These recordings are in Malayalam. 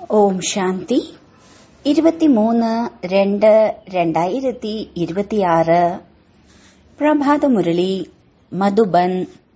ഓം ശാന്തി ഇരുപത്തിമൂന്ന് രണ്ട് രണ്ടായിരത്തി ഇരുപത്തിയാറ് പ്രഭാതമുരളി മധുബൻ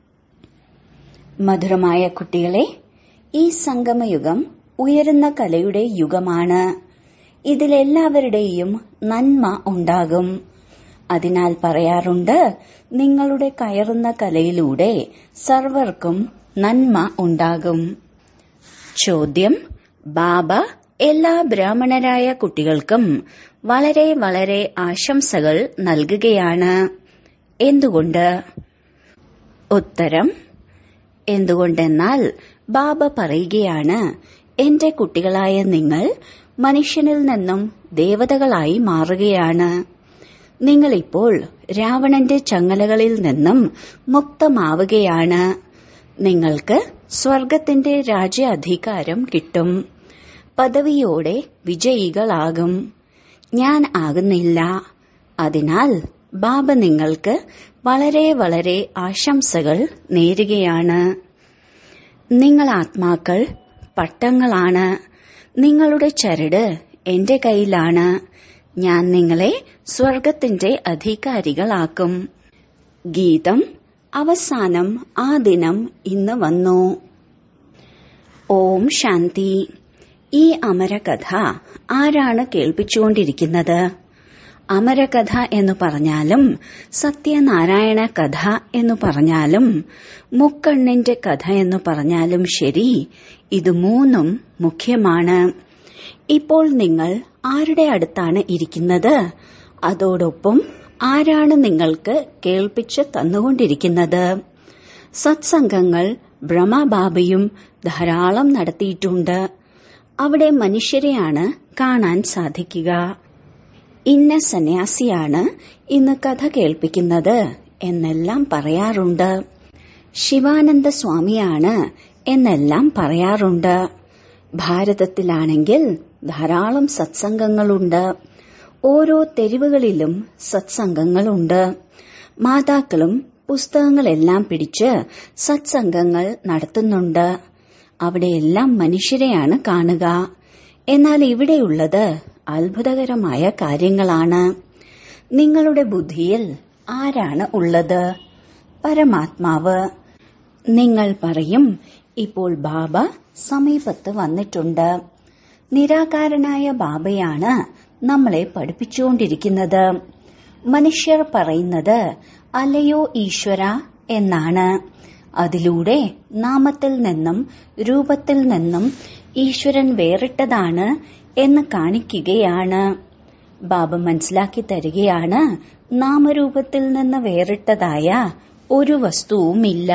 മധുരമായ കുട്ടികളെ ഈ സംഗമയുഗം ഉയരുന്ന കലയുടെ യുഗമാണ് ഇതിലെല്ലാവരുടെയും നന്മ ഉണ്ടാകും അതിനാൽ പറയാറുണ്ട് നിങ്ങളുടെ കയറുന്ന കലയിലൂടെ സർവർക്കും നന്മ ഉണ്ടാകും ചോദ്യം ബാബ എല്ലാ ബ്രാഹ്മണരായ കുട്ടികൾക്കും വളരെ വളരെ ആശംസകൾ നൽകുകയാണ് എന്തുകൊണ്ട് ഉത്തരം എന്തുകൊണ്ടെന്നാൽ ബാബ പറയുകയാണ് എന്റെ കുട്ടികളായ നിങ്ങൾ മനുഷ്യനിൽ നിന്നും ദേവതകളായി മാറുകയാണ് നിങ്ങളിപ്പോൾ രാവണന്റെ ചങ്ങലകളിൽ നിന്നും മുക്തമാവുകയാണ് നിങ്ങൾക്ക് സ്വർഗത്തിന്റെ രാജ്യാധികാരം കിട്ടും പദവിയോടെ വിജയികളാകും ഞാൻ ആകുന്നില്ല അതിനാൽ ബാബ നിങ്ങൾക്ക് വളരെ വളരെ ആശംസകൾ നേരുകയാണ് നിങ്ങൾ ആത്മാക്കൾ പട്ടങ്ങളാണ് നിങ്ങളുടെ ചരട് എന്റെ കയ്യിലാണ് ഞാൻ നിങ്ങളെ സ്വർഗത്തിന്റെ അധികാരികളാക്കും ഗീതം അവസാനം ആ ദിനം ഇന്ന് വന്നു ഓം ശാന്തി ഈ അമരകഥ ആരാണ് കേൾപ്പിച്ചുകൊണ്ടിരിക്കുന്നത് അമരകഥ എന്ന് പറഞ്ഞാലും സത്യനാരായണ കഥ എന്ന് പറഞ്ഞാലും മുക്കണ്ണിന്റെ കഥ എന്ന് പറഞ്ഞാലും ശരി ഇത് മൂന്നും മുഖ്യമാണ് ഇപ്പോൾ നിങ്ങൾ ആരുടെ അടുത്താണ് ഇരിക്കുന്നത് അതോടൊപ്പം ആരാണ് നിങ്ങൾക്ക് കേൾപ്പിച്ച് തന്നുകൊണ്ടിരിക്കുന്നത് സത്സംഗങ്ങൾ ബ്രഹ്മബാബയും ധാരാളം നടത്തിയിട്ടുണ്ട് അവിടെ മനുഷ്യരെയാണ് കാണാൻ സാധിക്കുക ഇന്ന സന്യാസിയാണ് ഇന്ന് കഥ കേൾപ്പിക്കുന്നത് എന്നെല്ലാം പറയാറുണ്ട് ശിവാനന്ദ സ്വാമിയാണ് എന്നെല്ലാം പറയാറുണ്ട് ഭാരതത്തിലാണെങ്കിൽ ധാരാളം സത്സംഗങ്ങളുണ്ട് ഓരോ തെരുവുകളിലും സത്സംഗങ്ങളുണ്ട് മാതാക്കളും പുസ്തകങ്ങളെല്ലാം പിടിച്ച് സത്സംഗങ്ങൾ നടത്തുന്നുണ്ട് അവിടെയെല്ലാം മനുഷ്യരെയാണ് കാണുക എന്നാൽ ഇവിടെയുള്ളത് അത്ഭുതകരമായ കാര്യങ്ങളാണ് നിങ്ങളുടെ ബുദ്ധിയിൽ ആരാണ് ഉള്ളത് പരമാത്മാവ് നിങ്ങൾ പറയും ഇപ്പോൾ ബാബ സമീപത്ത് വന്നിട്ടുണ്ട് നിരാകാരനായ ബാബയാണ് നമ്മളെ പഠിപ്പിച്ചുകൊണ്ടിരിക്കുന്നത് മനുഷ്യർ പറയുന്നത് അല്ലയോ ഈശ്വര എന്നാണ് അതിലൂടെ നാമത്തിൽ നിന്നും രൂപത്തിൽ നിന്നും ഈശ്വരൻ വേറിട്ടതാണ് എന്ന് കാണിക്കുകയാണ് ബാബ മനസ്സിലാക്കി തരികയാണ് നാമരൂപത്തിൽ നിന്ന് വേറിട്ടതായ ഒരു വസ്തുവുമില്ല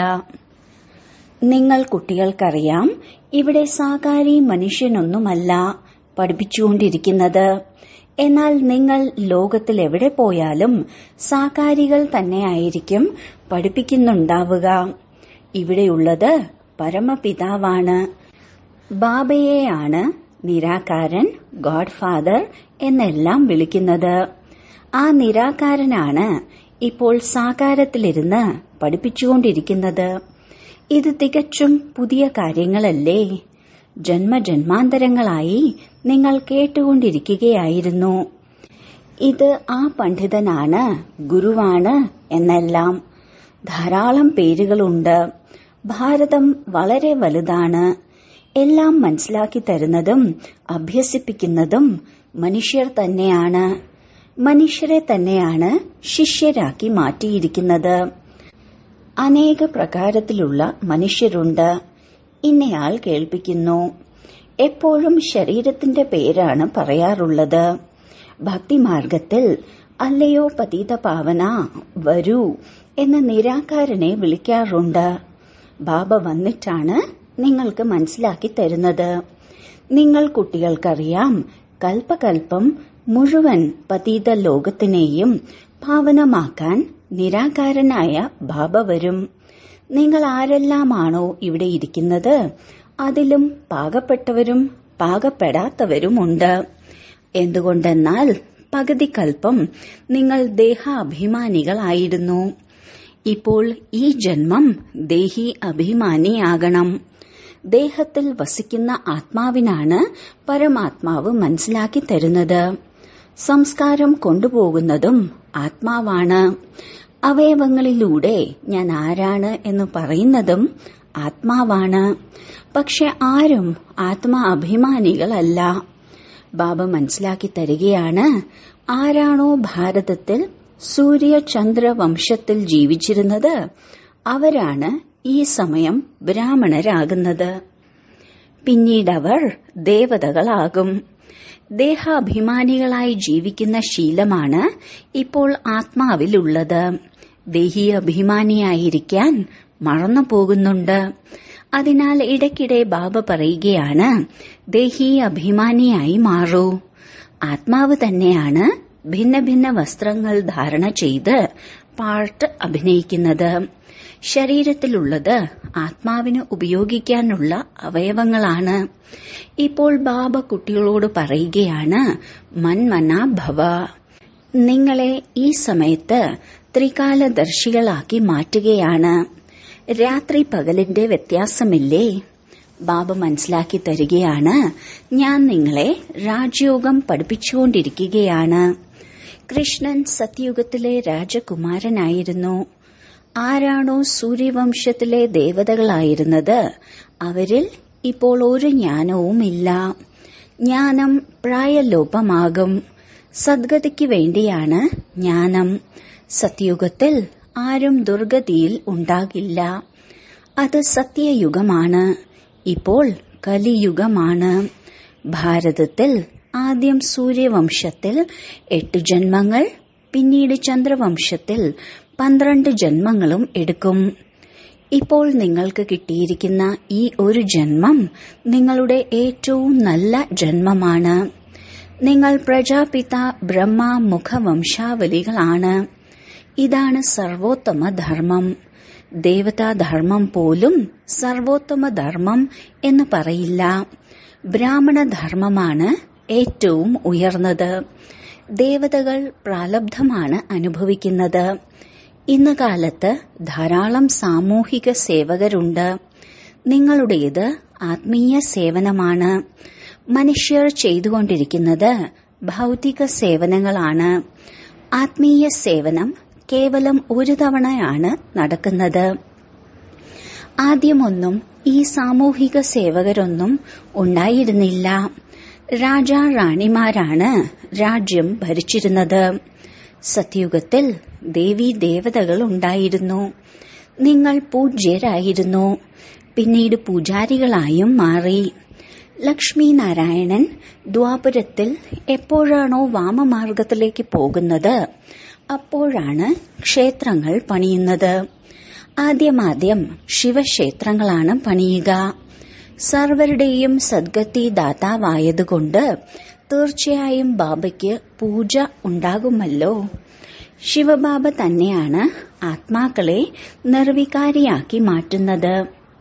നിങ്ങൾ കുട്ടികൾക്കറിയാം ഇവിടെ സാകാരി മനുഷ്യനൊന്നുമല്ല പഠിപ്പിച്ചുകൊണ്ടിരിക്കുന്നത് എന്നാൽ നിങ്ങൾ ലോകത്തിൽ എവിടെ പോയാലും സാകാരികൾ തന്നെയായിരിക്കും പഠിപ്പിക്കുന്നുണ്ടാവുക ഇവിടെയുള്ളത് പരമപിതാവാണ് ബാബയെയാണ് നിരാകാരൻ ഗോഡ് ഫാദർ എന്നെല്ലാം വിളിക്കുന്നത് ആ നിരാകാരനാണ് ഇപ്പോൾ സാകാരത്തിലിരുന്ന് പഠിപ്പിച്ചുകൊണ്ടിരിക്കുന്നത് ഇത് തികച്ചും പുതിയ കാര്യങ്ങളല്ലേ ജന്മജന്മാന്തരങ്ങളായി നിങ്ങൾ കേട്ടുകൊണ്ടിരിക്കുകയായിരുന്നു ഇത് ആ പണ്ഡിതനാണ് ഗുരുവാണ് എന്നെല്ലാം ധാരാളം പേരുകളുണ്ട് ഭാരതം വളരെ വലുതാണ് എല്ലാം മനസ്സിലാക്കി തരുന്നതും അഭ്യസിപ്പിക്കുന്നതും മനുഷ്യർ തന്നെയാണ് മനുഷ്യരെ തന്നെയാണ് ശിഷ്യരാക്കി മാറ്റിയിരിക്കുന്നത് അനേക പ്രകാരത്തിലുള്ള മനുഷ്യരുണ്ട് ഇന്നയാൾ കേൾപ്പിക്കുന്നു എപ്പോഴും ശരീരത്തിന്റെ പേരാണ് പറയാറുള്ളത് ഭക്തിമാർഗത്തിൽ അല്ലയോ പതീത പാവന വരൂ എന്ന് നിരാകാരനെ വിളിക്കാറുണ്ട് ബാബ വന്നിട്ടാണ് നിങ്ങൾക്ക് മനസ്സിലാക്കി തരുന്നത് നിങ്ങൾ കുട്ടികൾക്കറിയാം കൽപ്പകൽപ്പം മുഴുവൻ പതീത ലോകത്തിനെയും പാവനമാക്കാൻ നിരാകാരനായ ബാബ വരും നിങ്ങൾ ആരെല്ലാമാണോ ഇവിടെ ഇരിക്കുന്നത് അതിലും പാകപ്പെട്ടവരും പാകപ്പെടാത്തവരുമുണ്ട് എന്തുകൊണ്ടെന്നാൽ പകുതി കൽപ്പം നിങ്ങൾ ദേഹാഭിമാനികളായിരുന്നു ഇപ്പോൾ ഈ ജന്മം ദേഹി അഭിമാനിയാകണം ദേഹത്തിൽ വസിക്കുന്ന ആത്മാവിനാണ് പരമാത്മാവ് മനസ്സിലാക്കി തരുന്നത് സംസ്കാരം കൊണ്ടുപോകുന്നതും ആത്മാവാണ് അവയവങ്ങളിലൂടെ ഞാൻ ആരാണ് എന്ന് പറയുന്നതും ആത്മാവാണ് പക്ഷെ ആരും ആത്മാ അഭിമാനികളല്ല ബാബ മനസ്സിലാക്കി തരികയാണ് ആരാണോ ഭാരതത്തിൽ സൂര്യ ചന്ദ്ര വംശത്തിൽ ജീവിച്ചിരുന്നത് അവരാണ് ഈ സമയം ബ്രാഹ്മണരാകുന്നത് പിന്നീടവർ ദേവതകളാകും ദേഹാഭിമാനികളായി ജീവിക്കുന്ന ശീലമാണ് ഇപ്പോൾ ആത്മാവിലുള്ളത് ദേഹി അഭിമാനിയായിരിക്കാൻ മറന്നു പോകുന്നുണ്ട് അതിനാൽ ഇടയ്ക്കിടെ ബാബ പറയുകയാണ് ദേഹി അഭിമാനിയായി മാറൂ ആത്മാവ് തന്നെയാണ് ഭിന്ന ഭിന്ന വസ്ത്രങ്ങൾ ധാരണ ചെയ്ത് പാർട്ട് അഭിനയിക്കുന്നത് ശരീരത്തിലുള്ളത് ആത്മാവിന് ഉപയോഗിക്കാനുള്ള അവയവങ്ങളാണ് ഇപ്പോൾ ബാബ കുട്ടികളോട് പറയുകയാണ് മന്മന ഭവ നിങ്ങളെ ഈ സമയത്ത് ത്രികാലദർശികളാക്കി മാറ്റുകയാണ് രാത്രി പകലിന്റെ വ്യത്യാസമില്ലേ ബാബ മനസ്സിലാക്കി തരികയാണ് ഞാൻ നിങ്ങളെ രാജയോഗം പഠിപ്പിച്ചുകൊണ്ടിരിക്കുകയാണ് കൃഷ്ണൻ സത്യുഗത്തിലെ രാജകുമാരനായിരുന്നു ആരാണോ സൂര്യവംശത്തിലെ ദേവതകളായിരുന്നത് അവരിൽ ഇപ്പോൾ ഒരു ജ്ഞാനവുമില്ല ജ്ഞാനം പ്രായലോപമാകും സദ്ഗതിക്ക് വേണ്ടിയാണ് ജ്ഞാനം സത്യുഗത്തിൽ ആരും ദുർഗതിയിൽ ഉണ്ടാകില്ല അത് സത്യയുഗമാണ് ഇപ്പോൾ കലിയുഗമാണ് ഭാരതത്തിൽ ആദ്യം സൂര്യവംശത്തിൽ എട്ട് ജന്മങ്ങൾ പിന്നീട് ചന്ദ്രവംശത്തിൽ പന്ത്രണ്ട് ജന്മങ്ങളും എടുക്കും ഇപ്പോൾ നിങ്ങൾക്ക് കിട്ടിയിരിക്കുന്ന ഈ ഒരു ജന്മം നിങ്ങളുടെ ഏറ്റവും നല്ല ജന്മമാണ് നിങ്ങൾ പ്രജാപിത ബ്രഹ്മ മുഖവംശാവലികളാണ് ഇതാണ് സർവോത്തമ ധർമ്മം ദേവതാധർമ്മം പോലും സർവോത്തമ ധർമ്മം എന്ന് പറയില്ല ബ്രാഹ്മണധർമ്മമാണ് ഏറ്റവും ഉയർന്നത് ദേവതകൾ പ്രാലബ്ധമാണ് അനുഭവിക്കുന്നത് ഇന്ന് കാലത്ത് ധാരാളം സാമൂഹിക സേവകരുണ്ട് നിങ്ങളുടേത് ആത്മീയ സേവനമാണ് മനുഷ്യർ ചെയ്തുകൊണ്ടിരിക്കുന്നത് ഭൗതിക സേവനങ്ങളാണ് ആത്മീയ സേവനം കേവലം ഒരു തവണയാണ് നടക്കുന്നത് ആദ്യമൊന്നും ഈ സാമൂഹിക സേവകരൊന്നും ഉണ്ടായിരുന്നില്ല രാജാ റാണിമാരാണ് രാജ്യം ഭരിച്ചിരുന്നത് സത്യുഗത്തിൽ ദേവീ ദേവതകൾ ഉണ്ടായിരുന്നു നിങ്ങൾ പൂജ്യരായിരുന്നു പിന്നീട് പൂജാരികളായും മാറി ലക്ഷ്മി നാരായണൻ ദ്വാപരത്തിൽ എപ്പോഴാണോ വാമമാർഗത്തിലേക്ക് പോകുന്നത് അപ്പോഴാണ് ക്ഷേത്രങ്ങൾ പണിയുന്നത് ആദ്യമാദ്യം ശിവക്ഷേത്രങ്ങളാണ് പണിയുക സർവരുടെയും സദ്ഗതി ദാതാവായതുകൊണ്ട് തീർച്ചയായും ബാബയ്ക്ക് പൂജ ഉണ്ടാകുമല്ലോ ശിവബാബ തന്നെയാണ് ആത്മാക്കളെ നിർവികാരിയാക്കി മാറ്റുന്നത്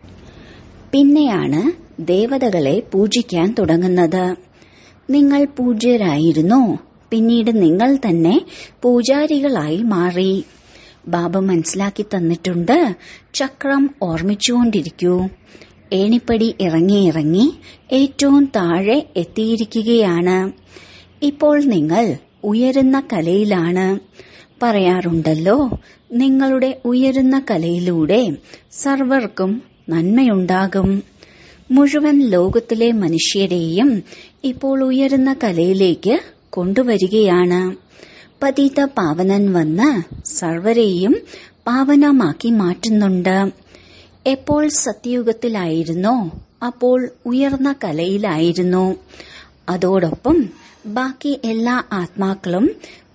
പിന്നെയാണ് ദേവതകളെ പൂജിക്കാൻ തുടങ്ങുന്നത് നിങ്ങൾ പൂജ്യരായിരുന്നു പിന്നീട് നിങ്ങൾ തന്നെ പൂജാരികളായി മാറി ബാബ മനസ്സിലാക്കി തന്നിട്ടുണ്ട് ചക്രം ഓർമ്മിച്ചുകൊണ്ടിരിക്കൂ ഏണിപ്പടി ഇറങ്ങി ഇറങ്ങി ഏറ്റവും താഴെ എത്തിയിരിക്കുകയാണ് ഇപ്പോൾ നിങ്ങൾ ഉയരുന്ന കലയിലാണ് പറയാറുണ്ടല്ലോ നിങ്ങളുടെ ഉയരുന്ന കലയിലൂടെ സർവർക്കും നന്മയുണ്ടാകും മുഴുവൻ ലോകത്തിലെ മനുഷ്യരെയും ഇപ്പോൾ ഉയരുന്ന കലയിലേക്ക് കൊണ്ടുവരികയാണ് പതിത പാവനൻ വന്ന് സർവരെയും പാവനമാക്കി മാറ്റുന്നുണ്ട് എപ്പോൾ സത്യയുഗത്തിലായിരുന്നോ അപ്പോൾ ഉയർന്ന കലയിലായിരുന്നു അതോടൊപ്പം ബാക്കി എല്ലാ ആത്മാക്കളും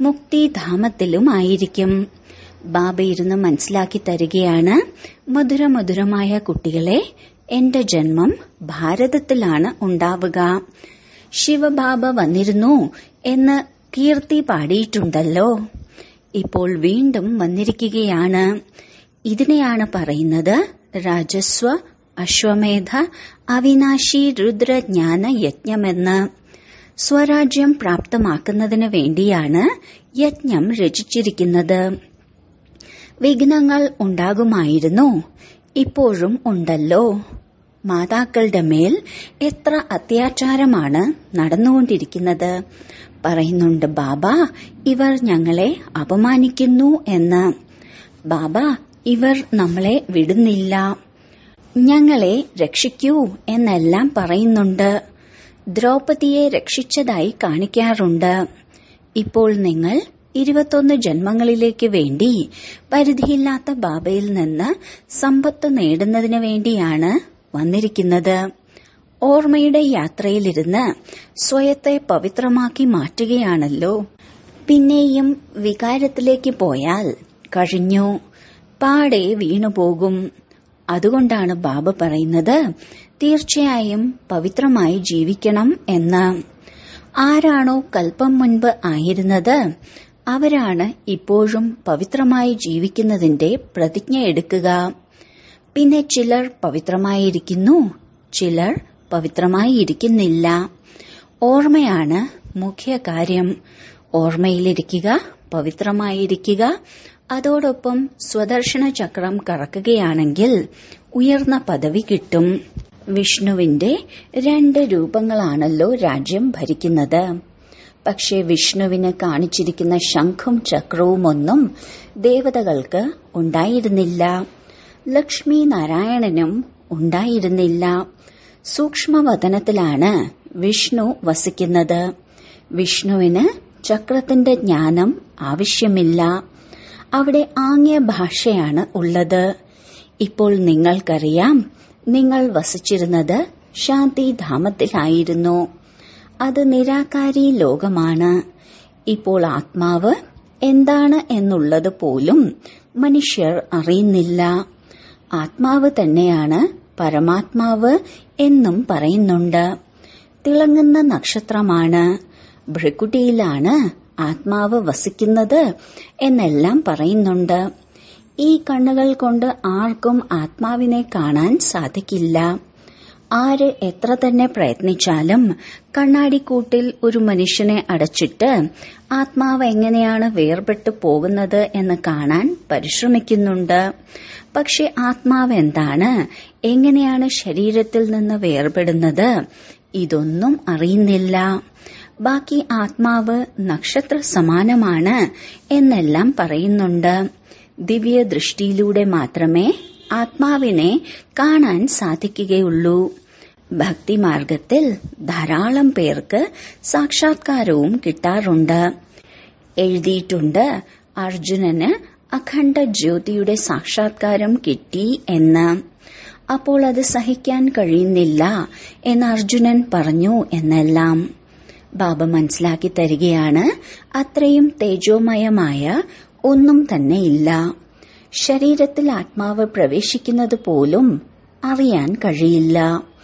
മുക്തിധാമത്തിലുമായിരിക്കും ബാബ ഇരുന്ന് മനസ്സിലാക്കി തരികയാണ് മധുരമധുരമായ കുട്ടികളെ എന്റെ ജന്മം ഭാരതത്തിലാണ് ഉണ്ടാവുക ശിവബാബ വന്നിരുന്നു എന്ന് കീർത്തി പാടിയിട്ടുണ്ടല്ലോ ഇപ്പോൾ വീണ്ടും വന്നിരിക്കുകയാണ് ഇതിനെയാണ് പറയുന്നത് രാജസ്വ അശ്വമേധ അവിനാശി രുദ്രജ്ഞാന യജ്ഞമെന്ന് സ്വരാജ്യം പ്രാപ്തമാക്കുന്നതിന് വേണ്ടിയാണ് യജ്ഞം രചിച്ചിരിക്കുന്നത് വിഘ്നങ്ങൾ ഉണ്ടാകുമായിരുന്നു ഇപ്പോഴും ഉണ്ടല്ലോ മാതാക്കളുടെ മേൽ എത്ര അത്യാചാരമാണ് നടന്നുകൊണ്ടിരിക്കുന്നത് പറയുന്നുണ്ട് ബാബ ഇവർ ഞങ്ങളെ അപമാനിക്കുന്നു എന്ന് ബാബ ഇവർ നമ്മളെ വിടുന്നില്ല ഞങ്ങളെ രക്ഷിക്കൂ എന്നെല്ലാം പറയുന്നുണ്ട് ദ്രൗപദിയെ രക്ഷിച്ചതായി കാണിക്കാറുണ്ട് ഇപ്പോൾ നിങ്ങൾ ഇരുപത്തൊന്ന് ജന്മങ്ങളിലേക്ക് വേണ്ടി പരിധിയില്ലാത്ത ബാബയിൽ നിന്ന് സമ്പത്ത് നേടുന്നതിന് വേണ്ടിയാണ് വന്നിരിക്കുന്നത് ഓർമ്മയുടെ യാത്രയിലിരുന്ന് സ്വയത്തെ പവിത്രമാക്കി മാറ്റുകയാണല്ലോ പിന്നെയും വികാരത്തിലേക്ക് പോയാൽ കഴിഞ്ഞു പാടെ വീണുപോകും അതുകൊണ്ടാണ് ബാബ പറയുന്നത് തീർച്ചയായും പവിത്രമായി ജീവിക്കണം എന്ന് ആരാണോ കൽപ്പം മുൻപ് ആയിരുന്നത് അവരാണ് ഇപ്പോഴും പവിത്രമായി ജീവിക്കുന്നതിന്റെ പ്രതിജ്ഞ എടുക്കുക പിന്നെ ചിലർ പവിത്രമായിരിക്കുന്നു ചിലർ പവിത്രമായി ഇരിക്കുന്നില്ല ഓർമ്മയാണ് മുഖ്യ കാര്യം ഓർമ്മയിലിരിക്കുക പവിത്രമായിരിക്കുക അതോടൊപ്പം സ്വദർശന ചക്രം കറക്കുകയാണെങ്കിൽ ഉയർന്ന പദവി കിട്ടും വിഷ്ണുവിന്റെ രണ്ട് രൂപങ്ങളാണല്ലോ രാജ്യം ഭരിക്കുന്നത് പക്ഷേ വിഷ്ണുവിന് കാണിച്ചിരിക്കുന്ന ശംഖും ചക്രവും ഒന്നും ദേവതകൾക്ക് ഉണ്ടായിരുന്നില്ല ലക്ഷ്മി നാരായണനും ഉണ്ടായിരുന്നില്ല സൂക്ഷ്മവതനത്തിലാണ് വിഷ്ണു വസിക്കുന്നത് വിഷ്ണുവിന് ചക്രത്തിന്റെ ജ്ഞാനം ആവശ്യമില്ല അവിടെ ആംഗ്യ ഭാഷയാണ് ഉള്ളത് ഇപ്പോൾ നിങ്ങൾക്കറിയാം നിങ്ങൾ വസിച്ചിരുന്നത് ശാന്തിധാമത്തിലായിരുന്നു അത് നിരാകാരി ലോകമാണ് ഇപ്പോൾ ആത്മാവ് എന്താണ് എന്നുള്ളത് പോലും മനുഷ്യർ അറിയുന്നില്ല ആത്മാവ് തന്നെയാണ് പരമാത്മാവ് എന്നും പറയുന്നുണ്ട് തിളങ്ങുന്ന നക്ഷത്രമാണ് ഭൃക്കുട്ടിയിലാണ് ആത്മാവ് വസിക്കുന്നത് എന്നെല്ലാം പറയുന്നുണ്ട് ഈ കണ്ണുകൾ കൊണ്ട് ആർക്കും ആത്മാവിനെ കാണാൻ സാധിക്കില്ല ആര് എത്ര തന്നെ പ്രയത്നിച്ചാലും കണ്ണാടിക്കൂട്ടിൽ ഒരു മനുഷ്യനെ അടച്ചിട്ട് ആത്മാവ് എങ്ങനെയാണ് വേർപെട്ടു പോകുന്നത് എന്ന് കാണാൻ പരിശ്രമിക്കുന്നുണ്ട് പക്ഷെ ആത്മാവ് എന്താണ് എങ്ങനെയാണ് ശരീരത്തിൽ നിന്ന് വേർപെടുന്നത് ഇതൊന്നും അറിയുന്നില്ല ബാക്കി ആത്മാവ് നക്ഷത്ര സമാനമാണ് എന്നെല്ലാം പറയുന്നുണ്ട് ദിവ്യ ദൃഷ്ടിയിലൂടെ മാത്രമേ ആത്മാവിനെ കാണാൻ സാധിക്കുകയുള്ളൂ ഭക്തിമാർഗത്തിൽ ധാരാളം പേർക്ക് സാക്ഷാത്കാരവും കിട്ടാറുണ്ട് എഴുതിയിട്ടുണ്ട് അർജുനന് അഖണ്ഡ ജ്യോതിയുടെ സാക്ഷാത്കാരം കിട്ടി എന്ന് അപ്പോൾ അത് സഹിക്കാൻ കഴിയുന്നില്ല എന്ന് അർജുനൻ പറഞ്ഞു എന്നെല്ലാം ബാബ മനസ്സിലാക്കി തരികയാണ് അത്രയും തേജോമയമായ ഒന്നും തന്നെയില്ല ശരീരത്തിൽ ആത്മാവ് പ്രവേശിക്കുന്നത് പോലും അറിയാൻ കഴിയില്ല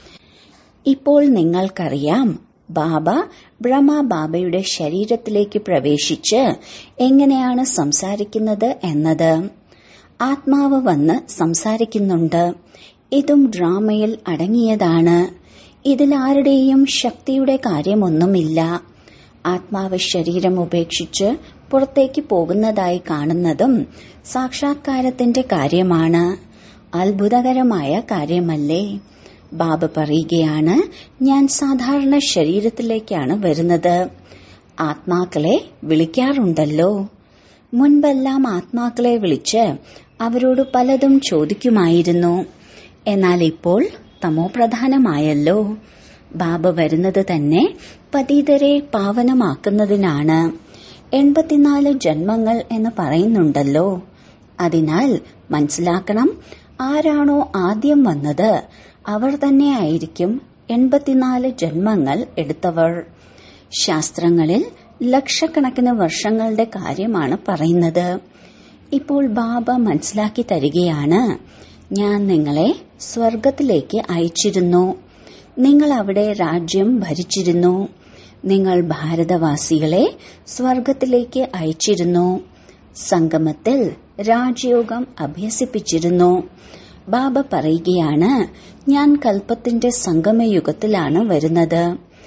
ഇപ്പോൾ നിങ്ങൾക്കറിയാം ബാബ ബ്രഹ്മ ബാബയുടെ ശരീരത്തിലേക്ക് പ്രവേശിച്ച് എങ്ങനെയാണ് സംസാരിക്കുന്നത് എന്നത് ആത്മാവ് വന്ന് സംസാരിക്കുന്നുണ്ട് ഇതും ഡ്രാമയിൽ അടങ്ങിയതാണ് ഇതിൽ ആരുടെയും ശക്തിയുടെ കാര്യമൊന്നുമില്ല ആത്മാവ് ശരീരം ഉപേക്ഷിച്ച് പുറത്തേക്ക് പോകുന്നതായി കാണുന്നതും സാക്ഷാത്കാരത്തിന്റെ കാര്യമാണ് അത്ഭുതകരമായ കാര്യമല്ലേ ബാബ പറയുകയാണ് ഞാൻ സാധാരണ ശരീരത്തിലേക്കാണ് വരുന്നത് ആത്മാക്കളെ വിളിക്കാറുണ്ടല്ലോ മുൻപെല്ലാം ആത്മാക്കളെ വിളിച്ച് അവരോട് പലതും ചോദിക്കുമായിരുന്നു എന്നാൽ ഇപ്പോൾ തമോപ്രധാനമായല്ലോ ബാബ വരുന്നത് തന്നെ പതീതരെ പാവനമാക്കുന്നതിനാണ് എൺപത്തിനാല് ജന്മങ്ങൾ എന്ന് പറയുന്നുണ്ടല്ലോ അതിനാൽ മനസ്സിലാക്കണം ആരാണോ ആദ്യം വന്നത് അവർ തന്നെയായിരിക്കും എൺപത്തിനാല് ജന്മങ്ങൾ എടുത്തവർ ശാസ്ത്രങ്ങളിൽ ലക്ഷക്കണക്കിന് വർഷങ്ങളുടെ കാര്യമാണ് പറയുന്നത് ഇപ്പോൾ ബാബ മനസ്സിലാക്കി തരികയാണ് ഞാൻ നിങ്ങളെ സ്വർഗത്തിലേക്ക് അയച്ചിരുന്നു നിങ്ങൾ അവിടെ രാജ്യം ഭരിച്ചിരുന്നു നിങ്ങൾ ഭാരതവാസികളെ സ്വർഗത്തിലേക്ക് അയച്ചിരുന്നു സംഗമത്തിൽ രാജയോഗം അഭ്യസിപ്പിച്ചിരുന്നു ബാബ പറയുകയാണ് ഞാൻ കൽപ്പത്തിന്റെ സംഗമയുഗത്തിലാണ് വരുന്നത്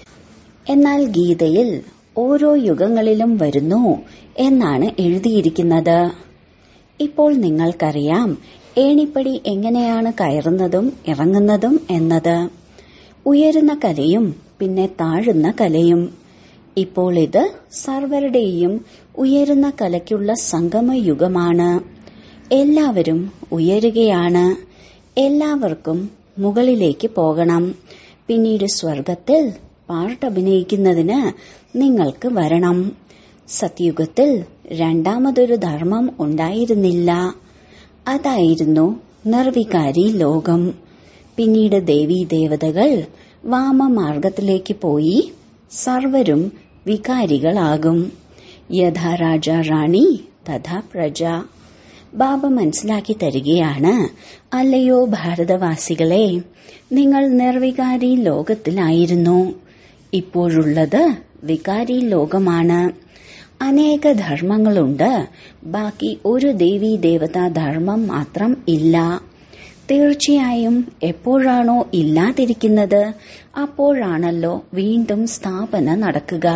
എന്നാൽ ഗീതയിൽ ഓരോ യുഗങ്ങളിലും വരുന്നു എന്നാണ് എഴുതിയിരിക്കുന്നത് ഇപ്പോൾ നിങ്ങൾക്കറിയാം ഏണിപ്പടി എങ്ങനെയാണ് കയറുന്നതും ഇറങ്ങുന്നതും എന്നത് ഉയരുന്ന കലയും പിന്നെ താഴുന്ന കലയും ഇപ്പോൾ ഇത് സർവരുടെയും ഉയരുന്ന കലയ്ക്കുള്ള സംഗമയുഗമാണ് എല്ലാവരും ഉയരുകയാണ് എല്ലാവർക്കും മുകളിലേക്ക് പോകണം പിന്നീട് സ്വർഗത്തിൽ പാർട്ടഭിനയിക്കുന്നതിന് നിങ്ങൾക്ക് വരണം സത്യുഗത്തിൽ രണ്ടാമതൊരു ധർമ്മം ഉണ്ടായിരുന്നില്ല അതായിരുന്നു നിർവികാരി ലോകം പിന്നീട് ദേവീ ദേവതകൾ വാമമാർഗത്തിലേക്ക് പോയി സർവരും വികാരികളാകും യഥാ രാജ റാണി തഥാ പ്രജ ബാബ മനസ്സിലാക്കി തരികയാണ് അല്ലയോ ഭാരതവാസികളെ നിങ്ങൾ നിർവികാരി ലോകത്തിലായിരുന്നു ഇപ്പോഴുള്ളത് വികാരി ലോകമാണ് അനേക ധർമ്മങ്ങളുണ്ട് ബാക്കി ഒരു ദേവീ ദേവതാ ധർമ്മം മാത്രം ഇല്ല തീർച്ചയായും എപ്പോഴാണോ ഇല്ലാതിരിക്കുന്നത് അപ്പോഴാണല്ലോ വീണ്ടും സ്ഥാപന നടക്കുക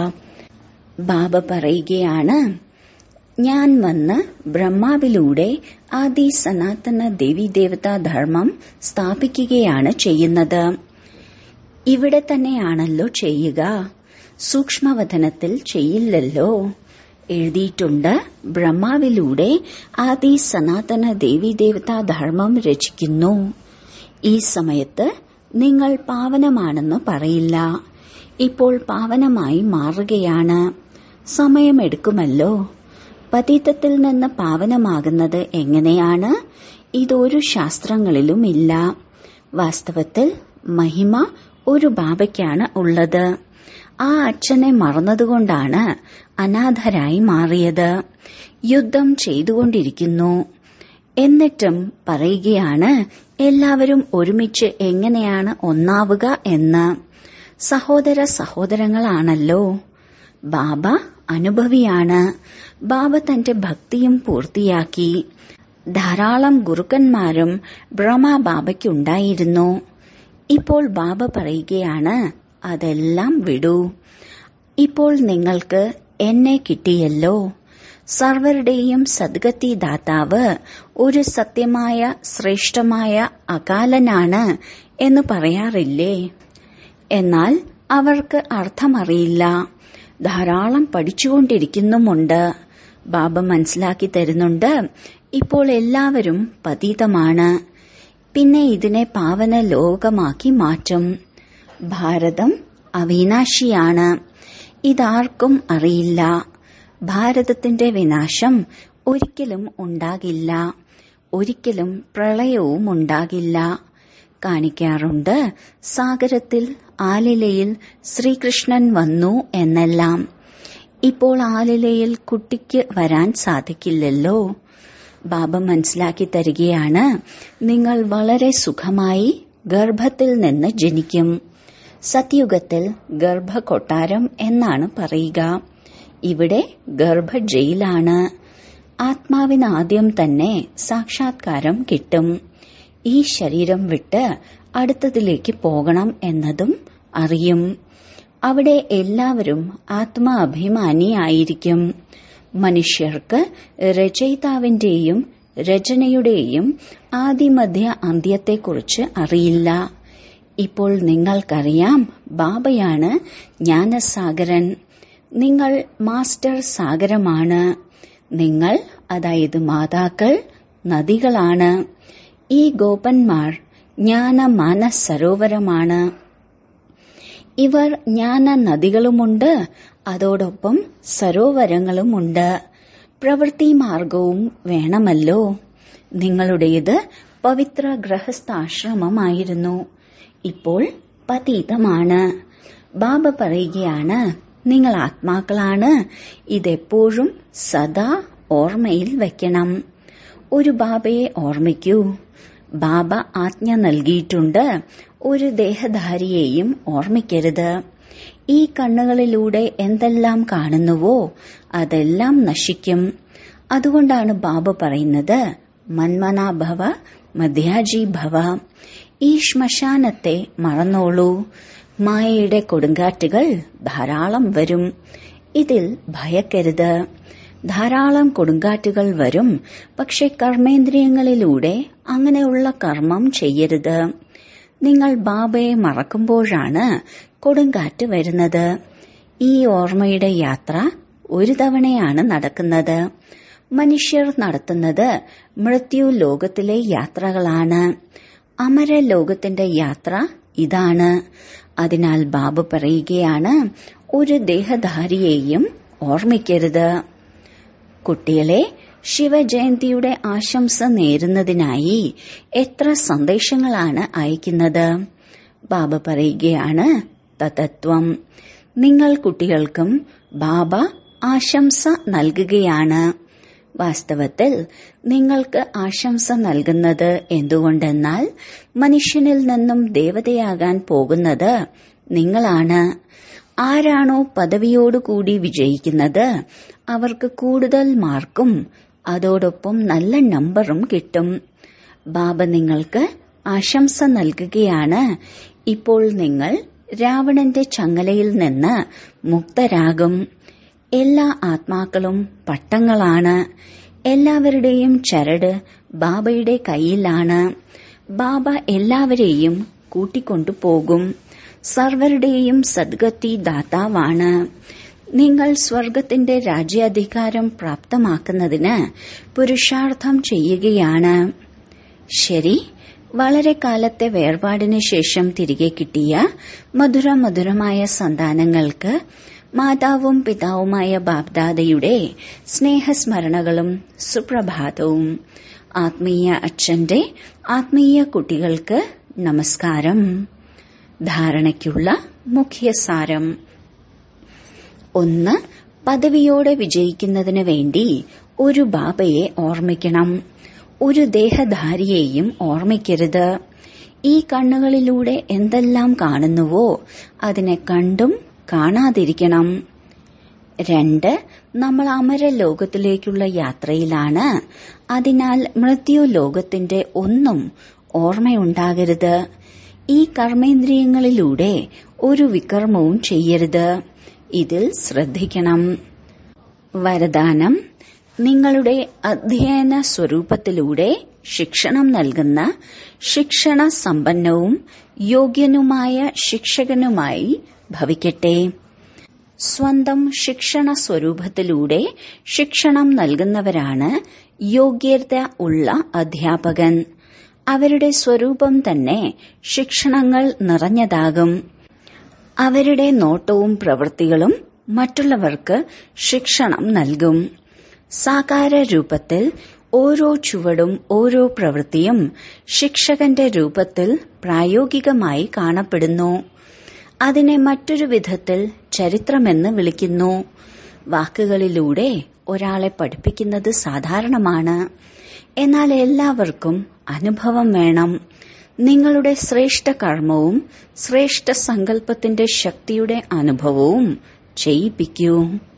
ബാബ പറയുകയാണ് ഞാൻ വന്ന് ബ്രഹ്മാവിലൂടെ ആദി സനാതന ദേവീദേവതാ ധർമ്മം സ്ഥാപിക്കുകയാണ് ചെയ്യുന്നത് ഇവിടെ തന്നെയാണല്ലോ ചെയ്യുക സൂക്ഷ്മവതനത്തിൽ ചെയ്യില്ലല്ലോ എഴുതിയിട്ടുണ്ട് ബ്രഹ്മാവിലൂടെ ആദി സനാതന ദേവീദേവതാ ധർമ്മം രചിക്കുന്നു ഈ സമയത്ത് നിങ്ങൾ പാവനമാണെന്ന് പറയില്ല ഇപ്പോൾ പാവനമായി മാറുകയാണ് സമയമെടുക്കുമല്ലോ പതീതത്തിൽ നിന്ന് പാവനമാകുന്നത് എങ്ങനെയാണ് ഇതൊരു ശാസ്ത്രങ്ങളിലും ഇല്ല വാസ്തവത്തിൽ മഹിമ ഒരു ബാബയ്ക്കാണ് ഉള്ളത് ആ അച്ഛനെ മറന്നതുകൊണ്ടാണ് അനാഥരായി മാറിയത് യുദ്ധം ചെയ്തുകൊണ്ടിരിക്കുന്നു എന്നിട്ടും പറയുകയാണ് എല്ലാവരും ഒരുമിച്ച് എങ്ങനെയാണ് ഒന്നാവുക എന്ന് സഹോദര സഹോദരങ്ങളാണല്ലോ ബാബ അനുഭവിയാണ് ബാബ തന്റെ ഭക്തിയും പൂർത്തിയാക്കി ധാരാളം ഗുരുക്കന്മാരും ബ്രഹ്മ ബാബയ്ക്കുണ്ടായിരുന്നു ഇപ്പോൾ ബാബ പറയുകയാണ് അതെല്ലാം വിടൂ ഇപ്പോൾ നിങ്ങൾക്ക് എന്നെ കിട്ടിയല്ലോ സർവരുടെയും സദ്ഗതി ദാതാവ് ഒരു സത്യമായ ശ്രേഷ്ഠമായ അകാലനാണ് എന്ന് പറയാറില്ലേ എന്നാൽ അവർക്ക് അർത്ഥമറിയില്ല ധാരാളം പഠിച്ചുകൊണ്ടിരിക്കുന്നുമുണ്ട് ബാബ മനസ്സിലാക്കി തരുന്നുണ്ട് ഇപ്പോൾ എല്ലാവരും പതീതമാണ് പിന്നെ ഇതിനെ പാവന ലോകമാക്കി മാറ്റും ഭാരതം അവിനാശിയാണ് ഇതാർക്കും അറിയില്ല ഭാരതത്തിന്റെ വിനാശം ഒരിക്കലും ഉണ്ടാകില്ല ഒരിക്കലും പ്രളയവും ഉണ്ടാകില്ല കാണിക്കാറുണ്ട് സാഗരത്തിൽ ആലിലയിൽ ശ്രീകൃഷ്ണൻ വന്നു എന്നെല്ലാം ഇപ്പോൾ ആലിലയിൽ കുട്ടിക്ക് വരാൻ സാധിക്കില്ലല്ലോ ബാബ മനസ്സിലാക്കി തരികയാണ് നിങ്ങൾ വളരെ സുഖമായി ഗർഭത്തിൽ നിന്ന് ജനിക്കും സത്യുഗത്തിൽ ഗർഭകൊട്ടാരം എന്നാണ് പറയുക ഇവിടെ ഗർഭ ജയിലാണ് ആത്മാവിന് ആദ്യം തന്നെ സാക്ഷാത്കാരം കിട്ടും ഈ ശരീരം വിട്ട് അടുത്തതിലേക്ക് പോകണം എന്നതും അറിയും അവിടെ എല്ലാവരും ആത്മാഭിമാനിയായിരിക്കും മനുഷ്യർക്ക് രചയിതാവിന്റെയും രചനയുടെയും ആദിമധ്യ അന്ത്യത്തെക്കുറിച്ച് അറിയില്ല ഇപ്പോൾ നിങ്ങൾക്കറിയാം ബാബയാണ് ജ്ഞാനസാഗരൻ നിങ്ങൾ മാസ്റ്റർ സാഗരമാണ് നിങ്ങൾ അതായത് മാതാക്കൾ നദികളാണ് ഈ ഗോപന്മാർ ജ്ഞാനമാന സരോവരമാണ് ഇവർ ജ്ഞാന നദികളുമുണ്ട് അതോടൊപ്പം സരോവരങ്ങളുമുണ്ട് പ്രവൃത്തി മാർഗവും വേണമല്ലോ നിങ്ങളുടേത് പവിത്ര ഗൃഹസ്ഥാശ്രമമായിരുന്നു ഇപ്പോൾ പതീതമാണ് ബാബ പറയുകയാണ് നിങ്ങൾ ആത്മാക്കളാണ് ഇതെപ്പോഴും സദാ ഓർമ്മയിൽ വയ്ക്കണം ഒരു ബാബയെ ഓർമ്മിക്കൂ ബാബ ആജ്ഞ നൽകിയിട്ടുണ്ട് ഒരു ദേഹധാരിയെയും ഓർമ്മിക്കരുത് ഈ കണ്ണുകളിലൂടെ എന്തെല്ലാം കാണുന്നുവോ അതെല്ലാം നശിക്കും അതുകൊണ്ടാണ് ബാബ പറയുന്നത് മന്മനാഭവ മധ്യാജി ഭവ ഈ ശ്മശാനത്തെ മറന്നോളൂ മായയുടെ കൊടുങ്കാറ്റുകൾ ധാരാളം വരും ഇതിൽ ഭയക്കരുത് ധാരാളം കൊടുങ്കാറ്റുകൾ വരും പക്ഷെ കർമ്മേന്ദ്രിയങ്ങളിലൂടെ അങ്ങനെയുള്ള കർമ്മം ചെയ്യരുത് നിങ്ങൾ ബാബയെ മറക്കുമ്പോഴാണ് കൊടുങ്കാറ്റ് വരുന്നത് ഈ ഓർമ്മയുടെ യാത്ര ഒരു തവണയാണ് നടക്കുന്നത് മനുഷ്യർ നടത്തുന്നത് മൃത്യു ലോകത്തിലെ യാത്രകളാണ് അമര ലോകത്തിന്റെ യാത്ര ഇതാണ് അതിനാൽ ബാബ പറയുകയാണ് ഒരു ദേഹധാരിയെയും ഓർമ്മിക്കരുത് കുട്ടികളെ ശിവജയന്തിയുടെ ആശംസ നേരുന്നതിനായി എത്ര സന്ദേശങ്ങളാണ് അയക്കുന്നത് ബാബ പറയുകയാണ് തതത്വം നിങ്ങൾ കുട്ടികൾക്കും ബാബ ആശംസ നൽകുകയാണ് വാസ്തവത്തിൽ നിങ്ങൾക്ക് ആശംസ നൽകുന്നത് എന്തുകൊണ്ടെന്നാൽ മനുഷ്യനിൽ നിന്നും ദേവതയാകാൻ പോകുന്നത് നിങ്ങളാണ് ആരാണോ പദവിയോടുകൂടി വിജയിക്കുന്നത് അവർക്ക് കൂടുതൽ മാർക്കും അതോടൊപ്പം നല്ല നമ്പറും കിട്ടും ബാബ നിങ്ങൾക്ക് ആശംസ നൽകുകയാണ് ഇപ്പോൾ നിങ്ങൾ രാവണന്റെ ചങ്ങലയിൽ നിന്ന് മുക്തരാകും എല്ലാ ആത്മാക്കളും പട്ടങ്ങളാണ് എല്ലാവരുടെയും ചരട് ബാബയുടെ കയ്യിലാണ് ബാബ എല്ലാവരെയും കൂട്ടിക്കൊണ്ടുപോകും സർവരുടെയും സദ്ഗതി ദാതാവാണ് നിങ്ങൾ സ്വർഗത്തിന്റെ രാജ്യാധികാരം പ്രാപ്തമാക്കുന്നതിന് പുരുഷാർത്ഥം ചെയ്യുകയാണ് ശരി വളരെ കാലത്തെ വേർപാടിന് ശേഷം തിരികെ കിട്ടിയ മധുര മധുരമായ സന്താനങ്ങൾക്ക് മാതാവും പിതാവുമായ ബാബ്ദാദയുടെ സ്നേഹസ്മരണകളും സുപ്രഭാതവും ആത്മീയ അച്ഛന്റെ ആത്മീയ കുട്ടികൾക്ക് നമസ്കാരം ധാരണയ്ക്കുള്ള മുഖ്യസാരം ഒന്ന് പദവിയോടെ വിജയിക്കുന്നതിന് വേണ്ടി ഒരു ബാബയെ ഓർമ്മിക്കണം ഒരു ദേഹധാരിയെയും ഓർമ്മിക്കരുത് ഈ കണ്ണുകളിലൂടെ എന്തെല്ലാം കാണുന്നുവോ അതിനെ കണ്ടും കാണാതിരിക്കണം രണ്ട് നമ്മൾ അമര ലോകത്തിലേക്കുള്ള യാത്രയിലാണ് അതിനാൽ മൃത്യു ലോകത്തിന്റെ ഒന്നും ഓർമ്മയുണ്ടാകരുത് ഈ കർമ്മേന്ദ്രിയങ്ങളിലൂടെ ഒരു വികർമ്മവും ചെയ്യരുത് ഇതിൽ ശ്രദ്ധിക്കണം വരദാനം നിങ്ങളുടെ അധ്യയന സ്വരൂപത്തിലൂടെ ശിക്ഷണം നൽകുന്ന ശിക്ഷണ സമ്പന്നവും യോഗ്യനുമായ ശിക്ഷകനുമായി ഭവിക്കട്ടെ സ്വന്തം ശിക്ഷണ സ്വരൂപത്തിലൂടെ ശിക്ഷണം നൽകുന്നവരാണ് യോഗ്യത ഉള്ള അധ്യാപകൻ അവരുടെ സ്വരൂപം തന്നെ ശിക്ഷണങ്ങൾ നിറഞ്ഞതാകും അവരുടെ നോട്ടവും പ്രവൃത്തികളും മറ്റുള്ളവർക്ക് ശിക്ഷണം നൽകും സാകാര രൂപത്തിൽ ഓരോ ചുവടും ഓരോ പ്രവൃത്തിയും ശിക്ഷകന്റെ രൂപത്തിൽ പ്രായോഗികമായി കാണപ്പെടുന്നു അതിനെ മറ്റൊരു വിധത്തിൽ ചരിത്രമെന്ന് വിളിക്കുന്നു വാക്കുകളിലൂടെ ഒരാളെ പഠിപ്പിക്കുന്നത് സാധാരണമാണ് എന്നാൽ എല്ലാവർക്കും അനുഭവം വേണം നിങ്ങളുടെ ശ്രേഷ്ഠ കർമ്മവും ശ്രേഷ്ഠ സങ്കല്പത്തിന്റെ ശക്തിയുടെ അനുഭവവും ചെയ്യിപ്പിക്കൂ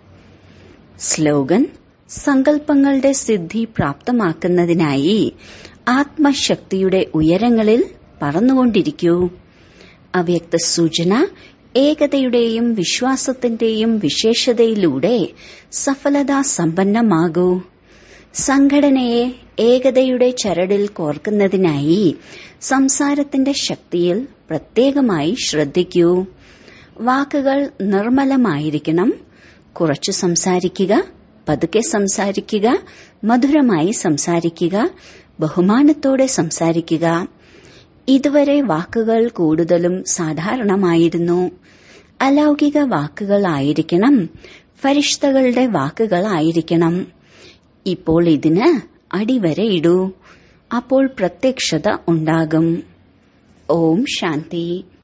സ്ലോഗൻ സങ്കല്പങ്ങളുടെ സിദ്ധി പ്രാപ്തമാക്കുന്നതിനായി ആത്മശക്തിയുടെ ഉയരങ്ങളിൽ പറന്നുകൊണ്ടിരിക്കൂ അവ്യക്ത സൂചന ഏകതയുടെയും വിശ്വാസത്തിന്റെയും വിശേഷതയിലൂടെ സഫലതാ സമ്പന്നമാകൂ സംഘടനയെ ഏകതയുടെ ചരടിൽ കോർക്കുന്നതിനായി സംസാരത്തിന്റെ ശക്തിയിൽ പ്രത്യേകമായി ശ്രദ്ധിക്കൂ വാക്കുകൾ നിർമ്മലമായിരിക്കണം കുറച്ചു സംസാരിക്കുക പതുക്കെ സംസാരിക്കുക മധുരമായി സംസാരിക്കുക ബഹുമാനത്തോടെ സംസാരിക്കുക ഇതുവരെ വാക്കുകൾ കൂടുതലും സാധാരണമായിരുന്നു അലൗകിക വാക്കുകളായിരിക്കണം ഫരിഷ്തകളുടെ വാക്കുകളായിരിക്കണം ഇപ്പോൾ ഇതിന് അടിവരെ ഇടൂ അപ്പോൾ പ്രത്യക്ഷത ഉണ്ടാകും ഓം ശാന്തി